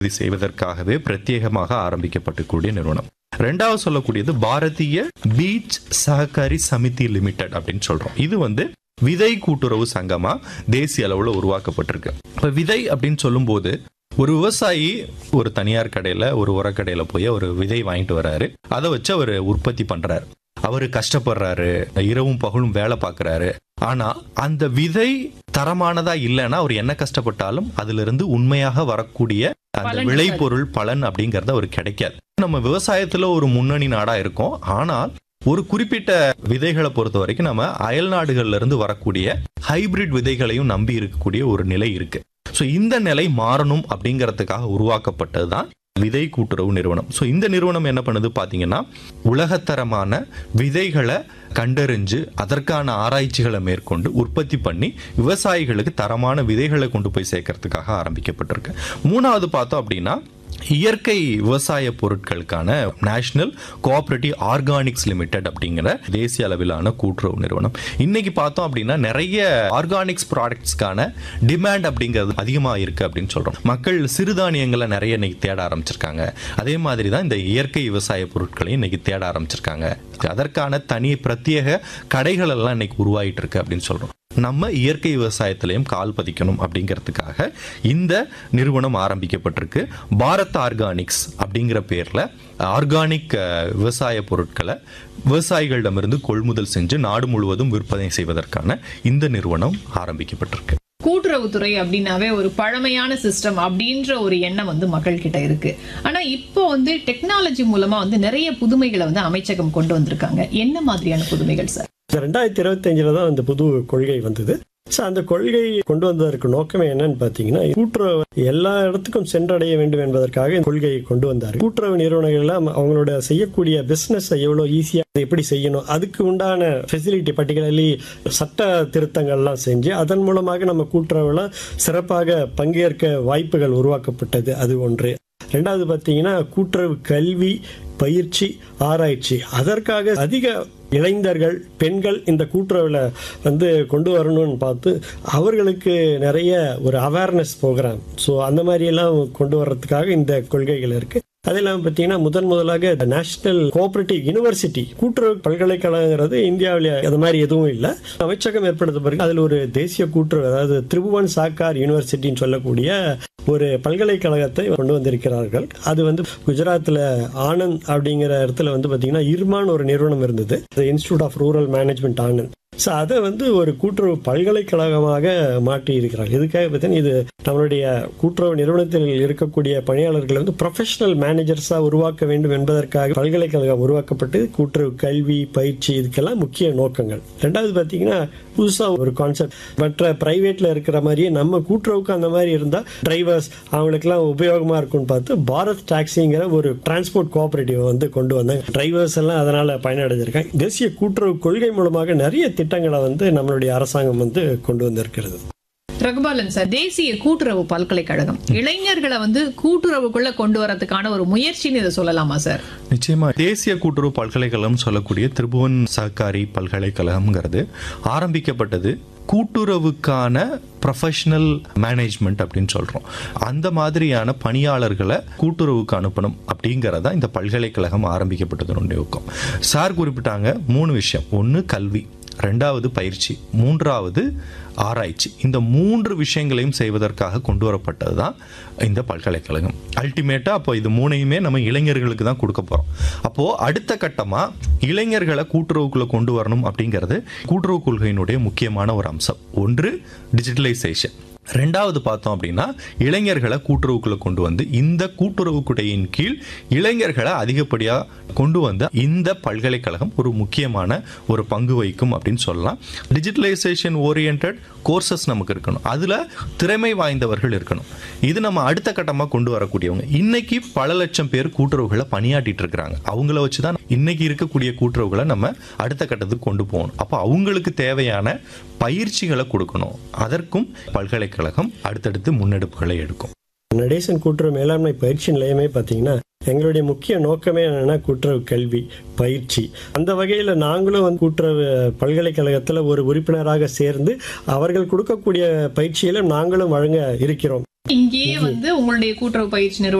இது செய்வதற்காகவே பிரத்யேகமாக ஆரம்பிக்கப்பட்டக்கூடிய நிறுவனம் ரெண்டாவது சொல்லக்கூடியது பாரதிய பீச் சஹகாரி சமிதி லிமிடெட் அப்படின்னு சொல்றோம் இது வந்து விதை கூட்டுறவு சங்கமா தேசிய அளவுல உருவாக்கப்பட்டிருக்கு இப்ப விதை அப்படின்னு சொல்லும்போது ஒரு விவசாயி ஒரு தனியார் கடையில ஒரு உரக்கடையில போய் ஒரு விதை வாங்கிட்டு வராரு அதை வச்சு அவர் உற்பத்தி பண்றாரு அவரு கஷ்டப்படுறாரு இரவும் பகலும் வேலை பார்க்கறாரு ஆனா அந்த விதை தரமானதா இல்லைன்னா அவர் என்ன கஷ்டப்பட்டாலும் அதுல இருந்து உண்மையாக வரக்கூடிய அந்த பலன் விளைபொருள் பலன் அப்படிங்கறது அவருக்கு கிடைக்காது நம்ம விவசாயத்துல ஒரு முன்னணி நாடா இருக்கோம் ஆனால் ஒரு குறிப்பிட்ட விதைகளை பொறுத்த வரைக்கும் நம்ம அயல் நாடுகள்ல இருந்து வரக்கூடிய ஹைபிரிட் விதைகளையும் நம்பி இருக்கக்கூடிய ஒரு நிலை இருக்கு ஸோ இந்த நிலை மாறணும் அப்படிங்கறதுக்காக உருவாக்கப்பட்டதுதான் விதை கூட்டுறவு நிறுவனம் ஸோ இந்த நிறுவனம் என்ன பண்ணுது பார்த்தீங்கன்னா உலகத்தரமான விதைகளை கண்டறிஞ்சு அதற்கான ஆராய்ச்சிகளை மேற்கொண்டு உற்பத்தி பண்ணி விவசாயிகளுக்கு தரமான விதைகளை கொண்டு போய் சேர்க்கறதுக்காக ஆரம்பிக்கப்பட்டிருக்கு மூணாவது பார்த்தோம் அப்படின்னா இயற்கை விவசாய பொருட்களுக்கான நேஷனல் கோஆபரேட்டிவ் ஆர்கானிக்ஸ் லிமிடெட் அப்படிங்கிற தேசிய அளவிலான கூட்டுறவு நிறுவனம் இன்னைக்கு பார்த்தோம் அப்படின்னா நிறைய ஆர்கானிக்ஸ் ப்ராடக்ட்ஸ்க்கான டிமாண்ட் அப்படிங்கிறது அதிகமாக இருக்கு அப்படின்னு சொல்றோம் மக்கள் சிறுதானியங்களை நிறைய இன்னைக்கு தேட ஆரம்பிச்சிருக்காங்க அதே மாதிரி தான் இந்த இயற்கை விவசாய பொருட்களையும் இன்னைக்கு தேட ஆரம்பிச்சிருக்காங்க அதற்கான தனி பிரத்யேக கடைகள் எல்லாம் இன்னைக்கு உருவாயிட்டு இருக்கு அப்படின்னு சொல்றோம் நம்ம இயற்கை விவசாயத்திலையும் கால் பதிக்கணும் அப்படிங்கிறதுக்காக இந்த நிறுவனம் ஆரம்பிக்கப்பட்டிருக்கு பாரத் ஆர்கானிக்ஸ் அப்படிங்கிற பேர்ல ஆர்கானிக் அஹ், விவசாய பொருட்களை விவசாயிகளிடமிருந்து கொள்முதல் செஞ்சு நாடு முழுவதும் விற்பனை செய்வதற்கான இந்த நிறுவனம் ஆரம்பிக்கப்பட்டிருக்கு கூட்டுறவுத்துறை அப்படின்னாவே ஒரு பழமையான சிஸ்டம் அப்படின்ற ஒரு எண்ணம் வந்து மக்கள் கிட்ட இருக்கு ஆனா இப்போ வந்து டெக்னாலஜி மூலமா வந்து நிறைய புதுமைகளை வந்து அமைச்சகம் கொண்டு வந்திருக்காங்க என்ன மாதிரியான புதுமைகள் சார் ரெண்டாயிரத்தி இருபத்தஞ்சில் தான் அந்த புது கொள்கை வந்தது ஸோ அந்த கொள்கை கொண்டு வந்ததற்கு நோக்கமே என்னன்னு பார்த்தீங்கன்னா கூட்டுறவு எல்லா இடத்துக்கும் சென்றடைய வேண்டும் என்பதற்காக இந்த கொள்கையை கொண்டு வந்தார் கூட்டுறவு நிறுவனங்கள் எல்லாம் அவங்களோட செய்யக்கூடிய பிசினஸ் எவ்வளோ ஈஸியாக எப்படி செய்யணும் அதுக்கு உண்டான ஃபெசிலிட்டி பர்டிகுலர்லி சட்ட திருத்தங்கள்லாம் செஞ்சு அதன் மூலமாக நம்ம கூட்டுறவுல சிறப்பாக பங்கேற்க வாய்ப்புகள் உருவாக்கப்பட்டது அது ஒன்று ரெண்டாவது பார்த்தீங்கன்னா கூட்டுறவு கல்வி பயிற்சி ஆராய்ச்சி அதற்காக அதிக இளைஞர்கள் பெண்கள் இந்த கூட்டுறவுல வந்து கொண்டு வரணும்னு பார்த்து அவர்களுக்கு நிறைய ஒரு அவேர்னஸ் ப்ரோக்ராம் ஸோ அந்த மாதிரி எல்லாம் கொண்டு வர்றதுக்காக இந்த கொள்கைகள் இருக்கு அது இல்லாமல் பார்த்தீங்கன்னா முதன் முதலாக நேஷனல் கோஆபரேட்டிவ் யூனிவர்சிட்டி கூட்டுறவு பல்கலைக்கழகங்கிறது இந்தியாவில் அது மாதிரி எதுவும் இல்லை அமைச்சகம் ஏற்படுத்த பிறகு அதில் ஒரு தேசிய கூட்டுறவு அதாவது திரிபுவன் சாக்கார் யூனிவர்சிட்டின்னு சொல்லக்கூடிய ஒரு பல்கலைக்கழகத்தை கொண்டு வந்திருக்கிறார்கள் அது வந்து குஜராத்தில் ஆனந்த் அப்படிங்கிற இடத்துல வந்து பார்த்தீங்கன்னா இர்மான் ஒரு நிறுவனம் இருந்தது institute of rural management Anand so அதை வந்து ஒரு கூட்டுறவு பல்கலைக்கழகமாக மாற்றி இருக்கிறார்கள் இதுக்காக பார்த்தீங்கன்னா இது நம்மளுடைய கூட்டுறவு நிறுவனத்தில் இருக்கக்கூடிய பணியாளர்களை வந்து ப்ரொஃபஷனல் மேனேஜர்ஸாக உருவாக்க வேண்டும் என்பதற்காக பல்கலைக்கழகம் உருவாக்கப்பட்டு கூட்டுறவு கல்வி பயிற்சி இதுக்கெல்லாம் முக்கிய நோக்கங்கள் ரெண்டாவது பார்த்தீங்கன்னா புதுசாக ஒரு கான்செப்ட் மற்ற பிரைவேட்ல இருக்கிற மாதிரியே நம்ம கூட்டுறவுக்கு அந்த மாதிரி இருந்தால் டிரைவர்ஸ் அவங்களுக்குலாம் உபயோகமா இருக்கும்னு பார்த்து பாரத் டாக்ஸிங்கிற ஒரு டிரான்ஸ்போர்ட் கோஆபரேட்டிவ் வந்து கொண்டு வந்தாங்க டிரைவர்ஸ் எல்லாம் அதனால பயனடைஞ்சிருக்காங்க தேசிய கூட்டுறவு கொள்கை மூலமாக நிறைய திட்டங்களை வந்து நம்மளுடைய அரசாங்கம் வந்து கொண்டு வந்திருக்கிறது ரகுபாலன் சார் தேசிய கூட்டுறவு பல்கலைக்கழகம் இளைஞர்களை வந்து கூட்டுறவுக்குள்ள கொண்டு வரதுக்கான ஒரு முயற்சின்னு இதை சொல்லலாமா சார் நிச்சயமா தேசிய கூட்டுறவு பல்கலைக்கழகம் சொல்லக்கூடிய திரிபுவன் சஹகாரி பல்கலைக்கழகம்ங்கிறது ஆரம்பிக்கப்பட்டது கூட்டுறவுக்கான ப்ரொஃபஷனல் மேனேஜ்மெண்ட் அப்படின்னு சொல்றோம் அந்த மாதிரியான பணியாளர்களை கூட்டுறவுக்கு அனுப்பணும் அப்படிங்கறதா இந்த பல்கலைக்கழகம் ஆரம்பிக்கப்பட்டதனுடைய நோக்கம் சார் குறிப்பிட்டாங்க மூணு விஷயம் ஒன்று கல்வி ரெண்டாவது பயிற்சி மூன்றாவது ஆராய்ச்சி இந்த மூன்று விஷயங்களையும் செய்வதற்காக கொண்டு வரப்பட்டது தான் இந்த பல்கலைக்கழகம் அல்டிமேட்டா அப்போ இது மூணையுமே நம்ம இளைஞர்களுக்கு தான் கொடுக்க போறோம் அப்போ அடுத்த கட்டமா இளைஞர்களை கூட்டுறவுக்குள்ள கொண்டு வரணும் அப்படிங்கிறது கூட்டுறவு கொள்கையினுடைய முக்கியமான ஒரு அம்சம் ஒன்று டிஜிட்டலைசேஷன் ரெண்டாவது பார்த்தோம் அப்படின்னா இளைஞர்களை கூட்டுறவுக்குள்ள கொண்டு வந்து இந்த கூட்டுறவு குடையின் கீழ் இளைஞர்களை அதிகப்படியாக கொண்டு வந்த இந்த பல்கலைக்கழகம் ஒரு முக்கியமான ஒரு பங்கு வகிக்கும் அப்படின்னு சொல்லலாம் டிஜிட்டலைசேஷன் ஓரியன்ட் கோர்சஸ் நமக்கு இருக்கணும் அதுல திறமை வாய்ந்தவர்கள் இருக்கணும் இது நம்ம அடுத்த கட்டமா கொண்டு வரக்கூடியவங்க இன்னைக்கு பல லட்சம் பேர் கூட்டுறவுகளை பணியாற்றிட்டு இருக்கிறாங்க அவங்கள வச்சு தான் இன்னைக்கு இருக்கக்கூடிய கூட்டுறவுகளை நம்ம அடுத்த கட்டத்துக்கு கொண்டு போகணும் அப்போ அவங்களுக்கு தேவையான பயிற்சிகளை கொடுக்கணும் அதற்கும் பல்கலைக்கழகம் அடுத்தடுத்து முன்னெடுப்புகளை எடுக்கும் நடேசன் கூட்டுறவு மேலாண்மை பயிற்சி நிலையமே பார்த்தீங்கன்னா எங்களுடைய முக்கிய நோக்கமே என்னன்னா கூட்டுறவு கல்வி பயிற்சி அந்த வகையில் நாங்களும் வந்து கூட்டுறவு பல்கலைக்கழகத்தில் ஒரு உறுப்பினராக சேர்ந்து அவர்கள் கொடுக்கக்கூடிய பயிற்சியில நாங்களும் வழங்க இருக்கிறோம் இங்கேயே வந்து உங்களுடைய கூட்டுறவு பயிற்சி நிறுவனம்